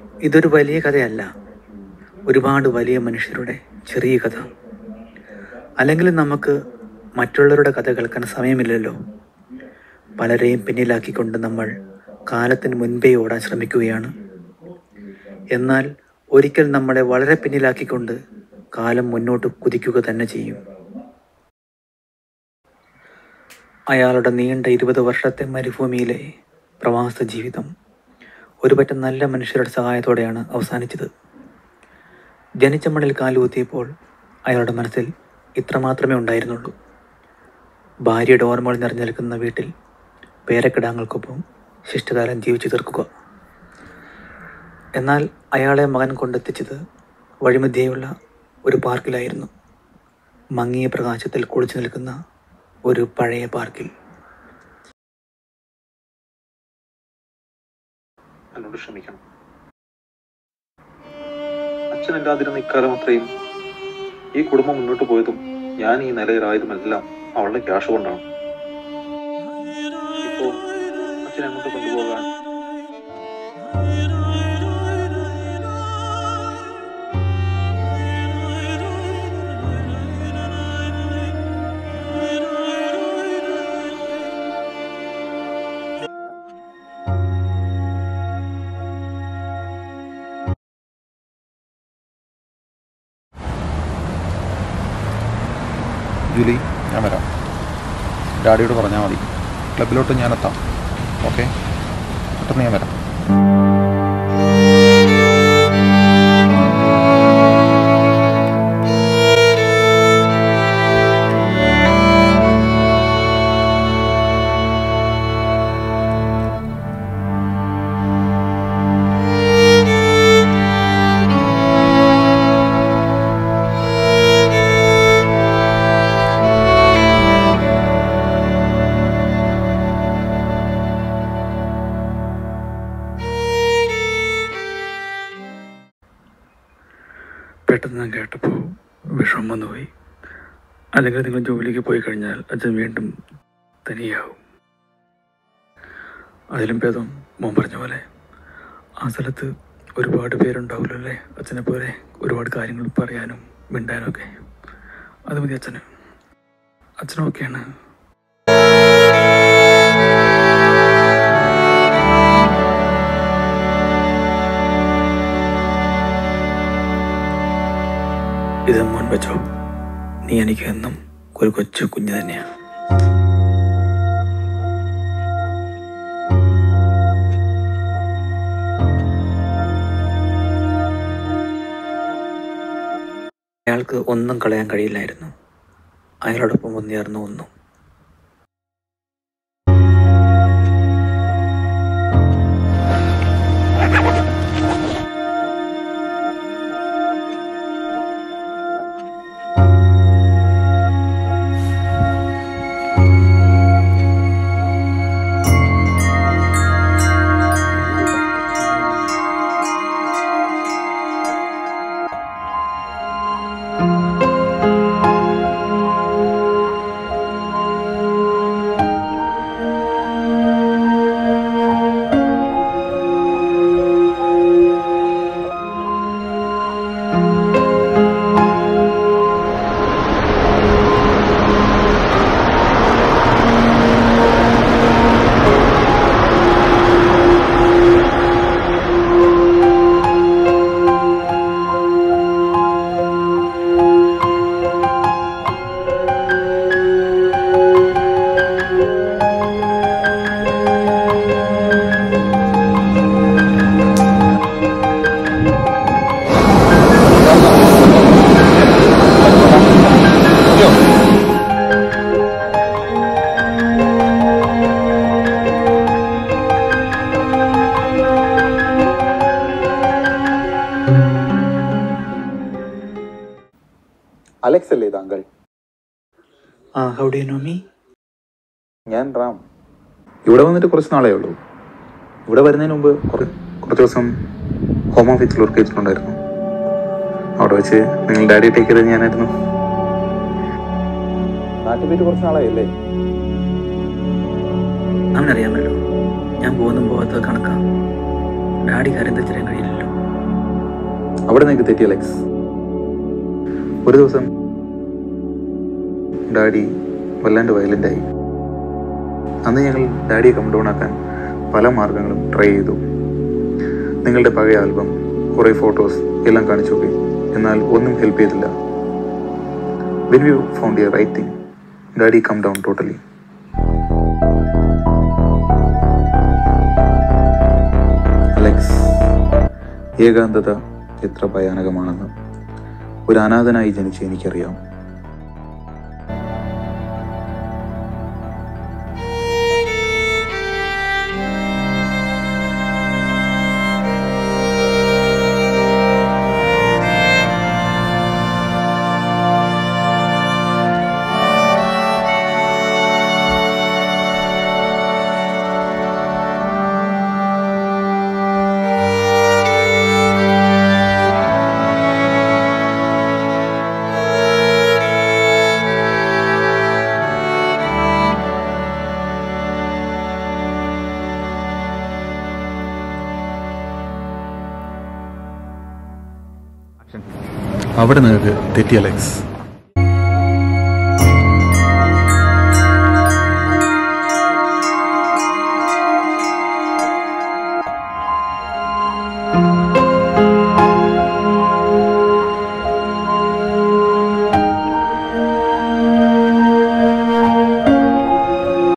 ഇതൊരു വലിയ കഥയല്ല ഒരുപാട് വലിയ മനുഷ്യരുടെ ചെറിയ കഥ അല്ലെങ്കിൽ നമുക്ക് മറ്റുള്ളവരുടെ കഥ കേൾക്കാൻ സമയമില്ലല്ലോ പലരെയും പിന്നിലാക്കിക്കൊണ്ട് നമ്മൾ കാലത്തിന് മുൻപേ ഓടാൻ ശ്രമിക്കുകയാണ് എന്നാൽ ഒരിക്കൽ നമ്മളെ വളരെ പിന്നിലാക്കിക്കൊണ്ട് കാലം മുന്നോട്ട് കുതിക്കുക തന്നെ ചെയ്യും അയാളുടെ നീണ്ട ഇരുപത് വർഷത്തെ മരുഭൂമിയിലെ പ്രവാസ ജീവിതം ഒരുപറ്റ നല്ല മനുഷ്യരുടെ സഹായത്തോടെയാണ് അവസാനിച്ചത് ജനിച്ച മണ്ണിൽ കാലുകുത്തിയപ്പോൾ അയാളുടെ മനസ്സിൽ ഇത്ര മാത്രമേ ഉണ്ടായിരുന്നുള്ളൂ ഭാര്യയുടെ ഓർമ്മകൾ നിറഞ്ഞു നിൽക്കുന്ന വീട്ടിൽ പേരക്കിടാങ്ങൾക്കൊപ്പം ശിഷ്ടകാലം ജീവിച്ചു തീർക്കുക എന്നാൽ അയാളെ മകൻ കൊണ്ടെത്തിച്ചത് വഴിമധ്യേയുള്ള ഒരു പാർക്കിലായിരുന്നു മങ്ങിയ പ്രകാശത്തിൽ കുളിച്ചു നിൽക്കുന്ന ഒരു പഴയ പാർക്കിൽ എന്നോട് ക്ഷമിക്കണം അച്ഛൻ ഇല്ലാതിരുന്ന ഇക്കാലം അത്രയും ഈ കുടുംബം മുന്നോട്ട് പോയതും ഞാൻ ഈ നിലയിലായതുമെല്ലാം അവളുടെ ക്യാഷ് കൊണ്ടാണ് ഇപ്പോ അച്ഛൻ അങ്ങോട്ട് കൊണ്ടുപോകാൻ ജൂലി ഞാൻ വരാം ഡാഡിയോട് പറഞ്ഞാൽ മതി ക്ലബിലോട്ട് ഞാൻ എത്താം ഓക്കെ പെട്ടെന്ന് ഞാൻ വരാം പെട്ടെന്ന് ഞാൻ കേട്ടപ്പോൾ വിഷമം വന്നുപോയി അല്ലെങ്കിൽ നിങ്ങൾ ജോലിക്ക് പോയി കഴിഞ്ഞാൽ അച്ഛൻ വീണ്ടും തനിയാവും അതിലും ഭേദം മോൻ പറഞ്ഞ പോലെ ആ സ്ഥലത്ത് ഒരുപാട് പേരുണ്ടാവുമല്ലോ അല്ലേ അച്ഛനെ പോലെ ഒരുപാട് കാര്യങ്ങൾ പറയാനും മിണ്ടാനും ഒക്കെ അത് മതി അച്ഛന് അച്ഛനൊക്കെയാണ് ഇത് മോൻ വെച്ചോ നീ എനിക്ക് എന്നും ഒരു കൊച്ചു കുഞ്ഞ് തന്നെയാണ് അയാൾക്ക് ഒന്നും കളയാൻ കഴിയില്ലായിരുന്നു അയാളോടൊപ്പം വന്നേർന്ന ഒന്നും അലക്സ് അല്ലേ താങ്കൾ ആ ഹൗ ഡു നോ മീ ഞാൻ റാം ഇവിടെ വന്നിട്ട് കുറച്ച് നാളേ ഉള്ളൂ ഇവിടെ വരുന്നതിന് മുമ്പ് കുറ- കുറച്ച് ദിവസം ഹോം ഓഫീസിൽ വർക്ക് ചെയ്തിട്ടുണ്ടായിരുന്നു അവിടെ വെച്ച് നിങ്ങൾ ഡാഡി ടേക്ക് ചെയ്തത് ഞാനായിരുന്നു നാട്ടിൽ പോയിട്ട് കുറച്ച് നാളായല്ലേ അവനറിയാമല്ലോ ഞാൻ പോകുന്നും പോകാത്തത് കണക്കാ ഡാഡി കാര്യം തെറ്റിരാൻ കഴിയില്ലല്ലോ അവിടെ നിനക്ക് തെറ്റി അലക്സ് ഒരു ദിവസം ഡാഡി വല്ലാണ്ട് വയലൻ്റായി അന്ന് ഞങ്ങൾ ഡാഡിയെ കം ഡൗൺ ആക്കാൻ പല മാർഗങ്ങളും ട്രൈ ചെയ്തു നിങ്ങളുടെ പഴയ ആൽബം കുറേ ഫോട്ടോസ് എല്ലാം കാണിച്ചു നോക്കി എന്നാൽ ഒന്നും ഹെൽപ്പ് ചെയ്തില്ല when you found your right thing daddy come down totally Alex ഏകാന്തത എത്ര ഭയാനകമാണെന്ന് ഒരു അനാഥനായി ജനിച്ച് എനിക്കറിയാം അവിടെ നിനക്ക് തെറ്റി അലക്സ് thank